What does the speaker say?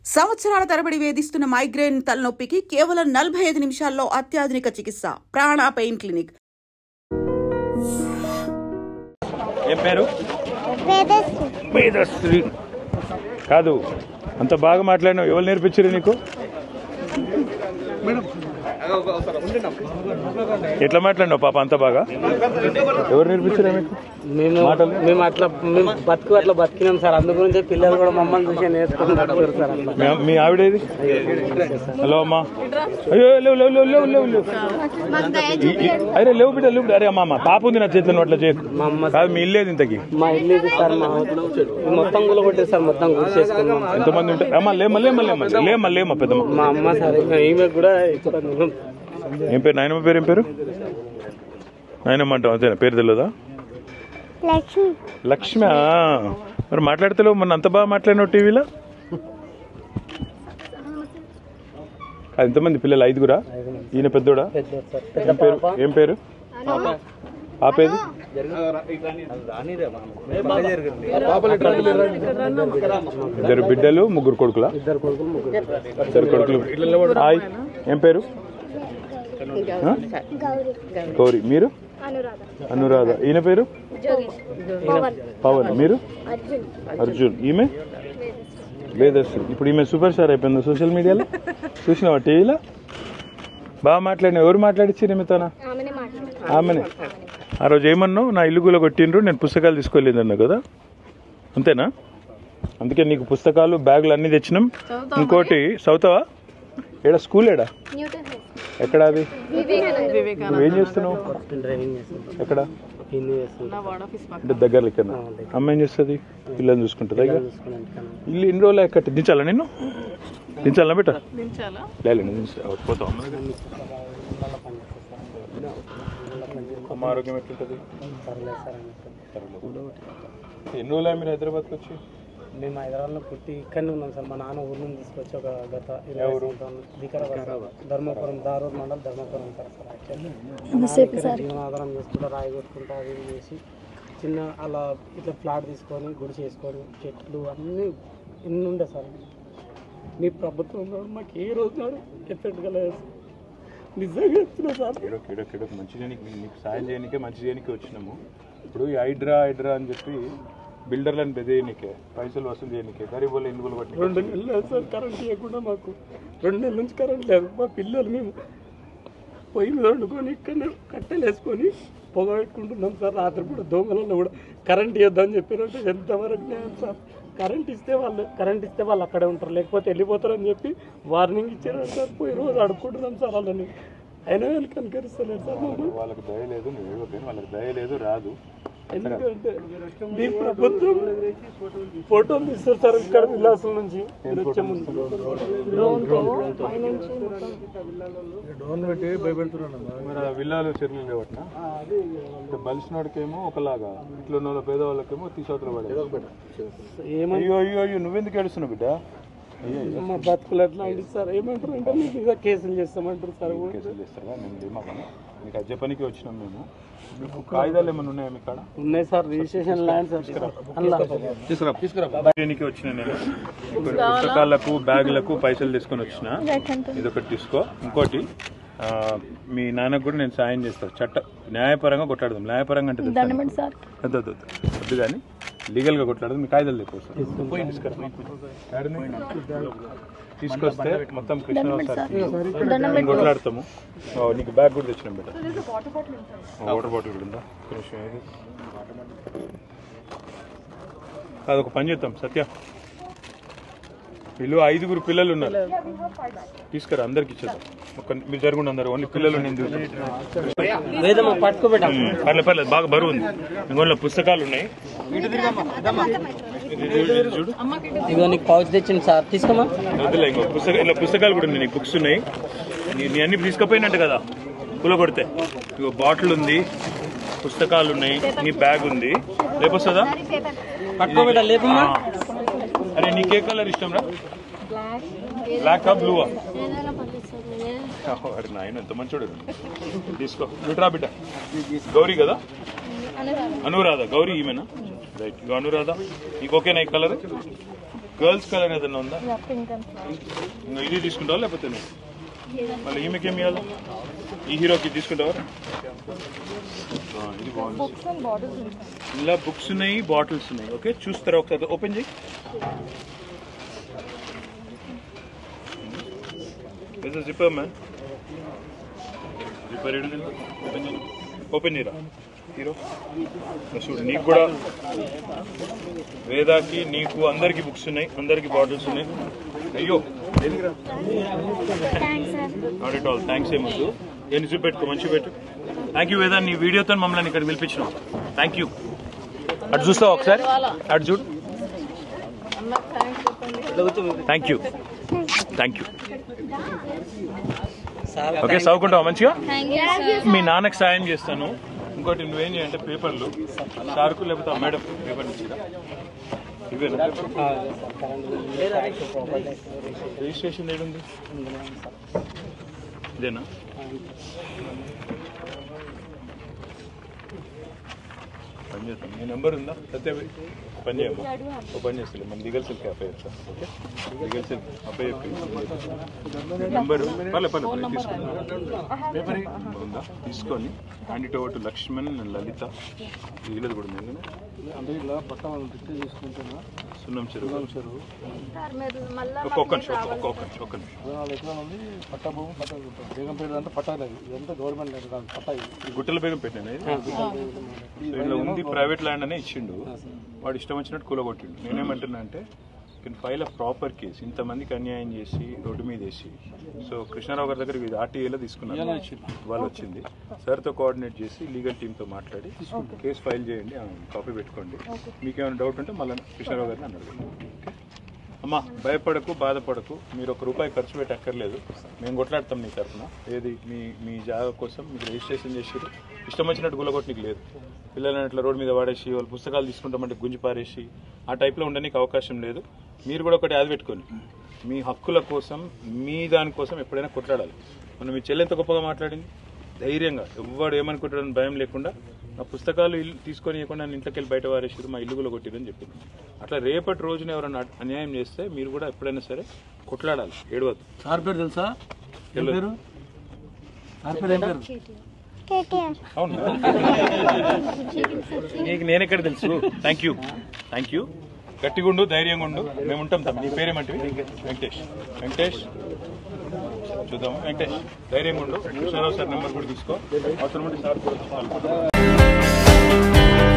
సంవత్సరాల తరబడి వేధిస్తున్న మైగ్రేన్ తలనొప్పికి కేవలం నలభై ఐదు నిమిషాల్లో అత్యాధునిక చికిత్స ప్రాణ పెయిన్ క్లినిక్ ఏం పేరు వేదశ్రీ మేధశ్రీ కాదు అంత బాగా మాట్లాడినావు ఎవరు నేర్పించారు నీకు ఎట్లా మాట్లాడినావు పాప అంత బాగా ఎవరు నేర్పించారా మీకు మేము మాటలు? మేము అట్లా మేము బతుకు అట్లా బతికినాం సార్ అందు గురించి పిల్లలు కూడా మమ్మల్ని చూసి నేర్చుకుంటారు సార్ అట్లా మీ- మీ ఆవిడేది హలో అమ్మా అయ్యో లేవు లేవు లేవు లేవు లేవు లేవు ఈ- ఈ- అరే లేవు బిడ్డ లేవు బిడ్డ అరే అమ్మా అమ్మ పాప ఉంది నా చేతిలో అట్లా చేయకు మా అమ్మ కాదు మీ ఇల్లేది ఇంతకి మా ఇల్లు ఇది సార్ మా ఇది మొత్తం గులగొట్టేది సార్ మొత్తం గురి చేసుకున్నాం ఎంతమంది ఉంటారు అమ్మా లేమ్మా లేమ్మా లేమ్మా లేమ్మా లేమ్మా పెద్దమ్మ మా అమ్మ సార్ ఇంకా ఈమె కూడా ఇబ్బంది ఉంది. ఏం పేరు నాయనమ్మ పేరు ఏం పేరు నాయనమ్మ అంటాం అంతేనా పేరు తెలియదా లక్ష్మి లక్ష్మి మరి మాట్లాడతలేవు మొన్న అంత బాగా మాట్లాడినావు టీవీలో అది ఎంతమంది పిల్లలు ఐదుగురా ఈయన పెద్దోడా పెద్ద సార్ ఏం పేరు ఏం పేరు ఆపేది ఇద్దరు బిడ్డలు ముగ్గురు కొడుకులా ఇద్దరు కొడుకులు ముగ్గురు ఇద్దరు కొడుకులు హాయ్ ఏం పేరు ఆ? గౌరీ గౌరీ మీరు అనురాధ అనురాధ ఈయన పేరు జోగేష్ పవన్ పవన్ మీరు అర్జున్ అర్జున్ ఈమె వేదశ్రీ ఇప్పుడు ఈమె సూపర్ స్టార్ అయిపోయింది సోషల్ మీడియాలో చూసినావా టీవీలో బాగా మాట్లాడిన ఎవరు మాట్లాడిచ్చారు ఈమెతోనా ఆమెనే మాట్లాడు ఆమెనే ఆ రోజు ఏమన్నావు నా ఇల్లు కూడా కొట్టిండ్రు నేను పుస్తకాలు తీసుకోలేదన్నా కదా అంతేనా అందుకే నీకు పుస్తకాలు బ్యాగులు అన్నీ తెచ్చినాం ఇంకోటి చదువుతావా ఏడా స్కూల్ ఏడా న్యూటన్ హై ఎక్కడ అది వివేకానంద నువ్వేం చేస్తున్నావు డ్రైవింగ్ చేస్తాం ఎక్కడ హిందీ చేస్తాం అంటే దగ్గర ఇక్కడ అమ్మ ఏం చేస్తుంది పిల్లల్ని చూసుకుంటుందా ఇక చూసుకున్నాం ఇల్లు ఎన్ని రోజులు ఎక్కటి దించాలా నిన్ను దించాలా బిడ్డ లేదు నేను దించా. పోతావా అమ్మ దగ్గరికి? అమ్మ ఆరోగ్యం ఎట్లుంటుంది పర్లేదు సార్ అన్నట్టు ఎన్ని రోజులు మీరు హైదరాబాద్కి వచ్చి మేము హైదరాబాద్లో పుట్టి ఇక్కడనే ఉన్నాం సార్ మా నాన్న ఊరు నుంచి తీసుకొచ్చి ఒక గత ఇరవై సంవత్సరాలు Vikarabad Dharmapuram Darur mandal Dharmapuram sir sir actually జీవనాధారం చేసుకుంటా రాయి కొట్టుకుంటా అది ఇది చేసి చిన్న అలా ఇట్లా ఫ్లాట్ తీసుకొని గుడి చేసుకొని చెట్లు అన్నీ ఎన్ని ఉండే సార్ మీ ప్రభుత్వంలో మాకు ఏ రోజు నాడు ఎఫెక్ట్ కలేదు నిజంగా చెప్తున్నా సార్ ఏడో ఏడో ఏడో మంచి చేయడానికి నీకు సాయం చేయడానికే మంచి చేయడానికి వచ్చినాము ఇప్పుడు ఈ హైడ్రా హైడ్రా అని చెప్పి బిల్డర్లను బెదేయనికే పైసలు వసూలు చేయనికే గరీబ్ వాళ్ళు ఎన్నుగులు పట్టి రెండు నెలలు లేదు సార్ కరెంట్ ఇవ్వకుండా మాకు రెండు నెలల నుంచి కరెంట్ లేదు మా పిల్లలు మేము పొయ్యి మీద వండుకొని ఇక్కడ కట్టెలు వేసుకొని పొగ పెట్టుకుంటున్నాం సార్ రాత్రి కూడా దోమలలో కూడా కరెంట్ ఇవ్వద్దని చెప్పారంటే ఎంతవరకు లేదు సార్ కరెంట్ ఇస్తే వాళ్ళు కరెంట్ ఇస్తే వాళ్ళు అక్కడే ఉంటారు లేకపోతే వెళ్ళిపోతారని చెప్పి వార్నింగ్ ఇచ్చారు సార్ పోయి రోజు అడుక్కుంటున్నాం సార్ వాళ్ళని అయినా వీళ్ళు కనుకరిస్తలేరు సార్ మమ్మల్ని వాళ్ళకి దయ లేదు నువ్వు ఏడవకని వాళ్ళకి దయ లేదు రాదు ఎందుకంటే మీ ప్రభుత్వం ఫోటోలు తీస్తారు సార్ ఇక్కడ విలాసం నుంచి మీరు వచ్చే ముందు మరి ఆ విల్లాలు చెర్లు లేవట్నా ఇక బలిసినోడికేమో ఒకలాగా ఇట్లా ఉన్న వాళ్ళ పేదవాళ్ళకేమో తీసవతలు పడే ఏమని అయ్యో అయ్యో అయ్యో నువ్వెందుకు ఏడుస్తున్నావు బిడ్డ అయ్యో అయ్యో మా బతుకులు ఎట్లా అంటే సార్ ఏమంటారు అంటే మీ మీద కేసులు చేస్తామంటారు సార్ కేసులు చేస్తారా నేను లేమాకన్నా మీకు అజ్జ పనికి వచ్చినాం మేము మీకు కాగితాలు ఏమైనా ఉన్నాయా మీ కాడ ఉన్నాయి సార్ రిజిస్ట్రేషన్ ల్యాండ్ సార్ అలా దీనికి వచ్చిన నేను కొన్ని పుస్తకాలకు బ్యాగులకు పైసలు తీసుకొని వచ్చిన ఇదొకటి తీసుకో ఇంకోటి ఆ, మీ నాన్నకు కూడా నేను సాయం చేస్తాను చట్ట న్యాయపరంగా కొట్లాడదాం న్యాయపరంగా అంటే తెలుసా నీకు? వద్దు వద్దు వద్దు వద్దు కానీ లీగల్గా కొట్లాడదాం మీ కాగితాలు తెప్పిస్తాను పోయి తీసుకురా యాడని? తీసుకొస్తే మొత్తం కృష్ణరావు సార్ మేము కొట్లాడతాము ఓ, నీకు బ్యాగ్ కూడా తెచ్చినాం బిడ్డ వాటర్ బాటిల్ కూడా ఉందా ఒక్క నిమిషం ఏది? అదొక పని చేద్దాం సత్య వీళ్ళు ఐదుగురు పిల్లలు ఉన్నారు తీసుకురా అందరికి ఇచ్చేద్దాం ఒక మీరు జరుగుండి అందరు ఓన్లీ పిల్లలు నేను చూసాను వేదమ్మ పట్టుకోబెట్టాం పర్లేదు పర్లేదు బాగా బరువు ఉంది ఇంకోళ్ళ పుస్తకాలు ఉన్నాయి ఇది చూడు, ఇది చూడు ఇదిగో నీకు పౌచ్ తెచ్చింది సార్ తీసుకోమా వద్దులే ఇంకో పుస్తక ఇలా పుస్తకాలు కూడా ఉన్నాయి నీకు బుక్స్ ఉన్నాయి నీ నీ అన్ని తీసుకుపోయినట్టు కదా కూల కొడితే ఇగో బాటిల్ ఉంది పుస్తకాలు ఉన్నాయి నీ బ్యాగ్ ఉంది రేపొస్తుందా పట్టుకోబెట్ట లేపమ్మా ఆ. అరే నీకే కలర్ ఇష్టం రా బ్లాక్ బ్లూవా అరే నాయన ఎంత మంచోడు తీసుకో విట్రా బిడ్డ గౌరీ కదా అనురాధ గౌరీ ఈమెనా రైట్ ఇగో అనురాధ నీకు ఓకేనా ఈ కలర్ గర్ల్స్ కలర్ ఏదైనా ఉందా పింక్ అండ్ ఇంకా ఇది తీసుకుంటావా లేకపోతే నువ్వు మళ్ళీ ఈమెకి ఏమి ఇవ్వాలి ఈ హీరోకి తీసుకుంటావా ఆ, ఇది బాగుంది బుక్స్ అండ్ బాటిల్స్ ఉంటాయి ఇలా బుక్స్ ఉన్నాయి బాటిల్స్ ఉన్నాయి ఓకే చూస్తారా ఒకసారి ఓపెన్ చేయి ఇది జిప్పర్ మ్యాన్ జిప్పర్ ఏడు ఓపెన్ చేయి ఓపెన్ చేయరా హీరో చూడు నీకు కూడా వేదాకి నీకు అందరికి బుక్స్ ఉన్నాయి అందరికి బాటిల్స్ ఉన్నాయి అయ్యో దేనికిరా నాట్ ఎట్ ఆల్ థ్యాంక్స్ ఏమొద్దు ఎన్ని చూపెట్టుకో మంచి పెట్టు థ్యాంక్ యూ వేదా నీ వీడియోతో మమ్మల్ని ఇక్కడ పిలిపించినావు థ్యాంక్ యూ అటు చూస్తావు ఒకసారి అటు చూడు thank you thank you okay చదువుకుంటావా మంచిగా మీ నాన్నకి సాయం చేస్తాను ఇంకోటి నువ్వేం చేయంటే పేపర్లు సార్కు లేకపోతే ఆ మేడం పేపర్ ఇచ్చిరా ఇవేనా రిజిస్ట్రేషన్ ఏడుంది ఇదేనా పని చేస్తాం మీ నెంబర్ ఉందా సత్యభాయ్ పని చేయమ్మా ఓ పని చేస్తలే మన లీగల్ సెల్కి అప్లై చేస్తాం ఓకే లీగల్ సెల్ అప్లై చెప్పి నెంబర్ పర్లే పర్లే పర్లే తీసుకుందాం పేపర్ ఉందా తీసుకొని hand it over to Lakshman and Lalitha వీళ్ళది కూడా ఉంది ఎందుకంటే అంటే ఇలా పట్ట వాళ్ళు రిక్వెస్ట్ చేసుకుంటున్నా సున్నం చెరువు చెరువు సార్ మీరు మళ్ళీ ఒక్కొక్క నిమిషం ఒక్కొక్క ఒక్క నిమిషం ఒక్క నిమిషం వాళ్ళు ఎక్కడ ఉంది పట్ట భూమి పట్ట బేగంపేట అంటే పట్టా లేదు ఇదంతా గవర్నమెంట్ ల్యాండ్ కాదు పట్టా ఇది ఈ గుట్టల బేగం పెట్టాను ఇది సో ఇలా ఉంది ప్రైవేట్ ల్యాండ్ అనే ఇచ్చిండు వాడు ఇష్టం వచ్చినట్టు కూలగొట్టిండు నేనేమంటున్నా అంటే can file a proper case ఇంతమందికి అన్యాయం చేసి రోడ్డు మీద వేసి సో కృష్ణారావు గారి దగ్గర ఇది ఆర్టీఏలో తీసుకున్నారు వాళ్ళు వచ్చింది సార్తో కోఆర్డినేట్ చేసి లీగల్ టీంతో మాట్లాడి కేసు ఫైల్ చేయండి కాపీ పెట్టుకోండి మీకు ఏమైనా డౌట్ ఉంటే మళ్ళీ కృష్ణారావు గారిని అని అడగండి ఓకే అమ్మా భయపడకు బాధపడకు మీరు ఒక రూపాయి ఖర్చు పెట్టక్కర్లేదు మేము కొట్లాడతాం నీ తరఫున ఏది మీ మీ జాగా కోసం మీకు రిజిస్ట్రేషన్ చేసారు ఇష్టం వచ్చినట్టు గులగొట్టనికి లేదు పిల్లలని అట్లా రోడ్డు మీద వాడేసి వాళ్ళు పుస్తకాలు తీసుకుంటామంటే గుంజి పారేసి ఆ టైప్లో ఉండడానికి అవకాశం లేదు మీరు కూడా ఒకటి అది పెట్టుకోండి మీ హక్కుల కోసం మీ దానికోసం ఎప్పుడైనా కొట్లాడాలి మనం మీ చెల్లెంత గొప్పగా మాట్లాడింది ధైర్యంగా ఎవ్వడు ఏమనుకుంటాడని భయం లేకుండా నా పుస్తకాలు ఇల్లు తీసుకొని ఇవ్వకుండా నన్ను ఇంట్లోకి వెళ్ళి బయట వారేసారు మా ఇల్లు కూడా కొట్టిరని చెప్పింది అట్లా రేపటి రోజున ఎవరైనా అన్యాయం చేస్తే మీరు కూడా ఎప్పుడైనా సరే కొట్లాడాలి ఏడవద్దు సార్ పేరు తెలుసా ఏం పేరు సార్ పేరు ఏం పేరు అవును నీకు నేను ఎక్కడ తెలుసు థ్యాంక్ యూ థ్యాంక్ యూ గట్టిగా ఉండు ధైర్యంగా ఉండు మేము ఉంటాం తమ్మి నీ పేరేమంటివి వెంకటేష్ వెంకటేష్ చూద్దాం వెంకటేష్ ధైర్యంగా ఉండు కృష్ణారావు సార్ నెంబర్ కూడా తీసుకో అవసరం ఉంటే సార్ కూడా పాల్గొంటాం.